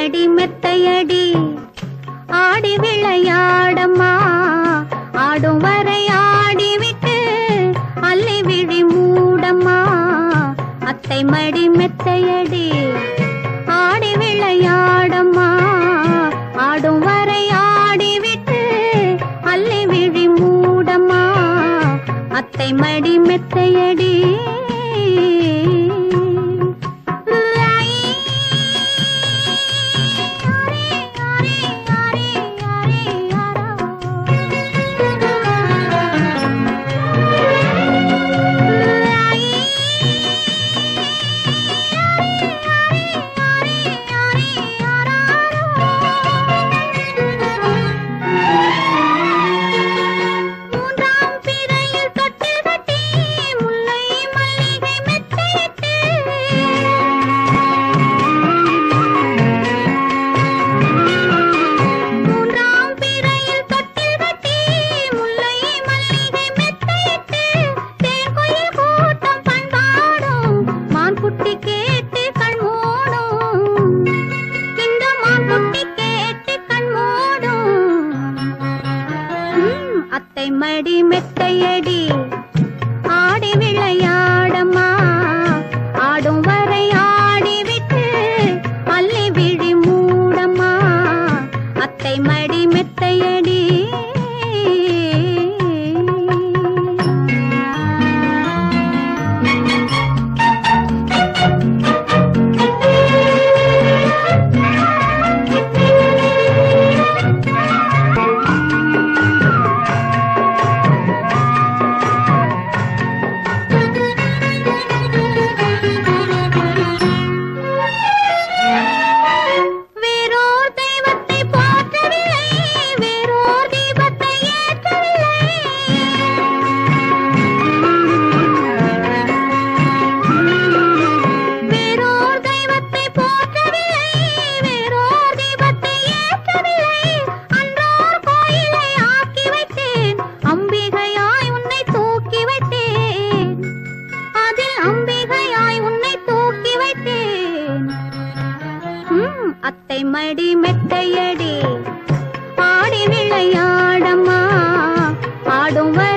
மடி மெத்தையடி ஆடி விளையாடம்மா ஆடும் வரை ஆடிவிட்டு அள்ளி விழி மூடம்மா அத்தை மடி மெத்தையடி ஆடி விளையாடம்மா ஆடும் வரை ஆடிவிட்டு அள்ளி விழி மூடம்மா அத்தை மடி மெத்தையடி மூன்றாம் பிறையில் தொட்டில் கட்டி முல்லை மல்லிகை மெத்தையிட்டு மூன்றாம் பிறையில் தொட்டில் கட்டி முல்லை மல்லிகை மெத்தையிட்டு தேன்குயில் கூட்டம் பண்பாடும் மான்குட்டி கேட்டு கண் மூடும் இந்த மான்குட்டி கேட்டு கண் மூடும் ம், அத்தை மடி மெத்தையடி ஆடி விளையாடம்மா ஆடும் வரை ஆடிவிட்டு அள்ளி விழி மூடம்மா அத்தை மடி மெத்தையடி வேறோர் தெய்வத்தை போற்றவில்லை வேறோர் தீபத்தை ஏற்றவில்லை வேறோர் தெய்வத்தை போற்றவில்லை வேறோர் தீபத்தை ஏற்றவில்லை அன்றோர் கோயிலை ஆக்கி வைத்தேன் அம்பிகையாய் உன்னை தூக்கி வைத்தேன் அதில் அம்பிகையாய் உன்னை தூக்கி வைத்தேன் ம், அத்தை மடி மெத்தையடி ஆடி விளையாடம்மா ஆடும் வரை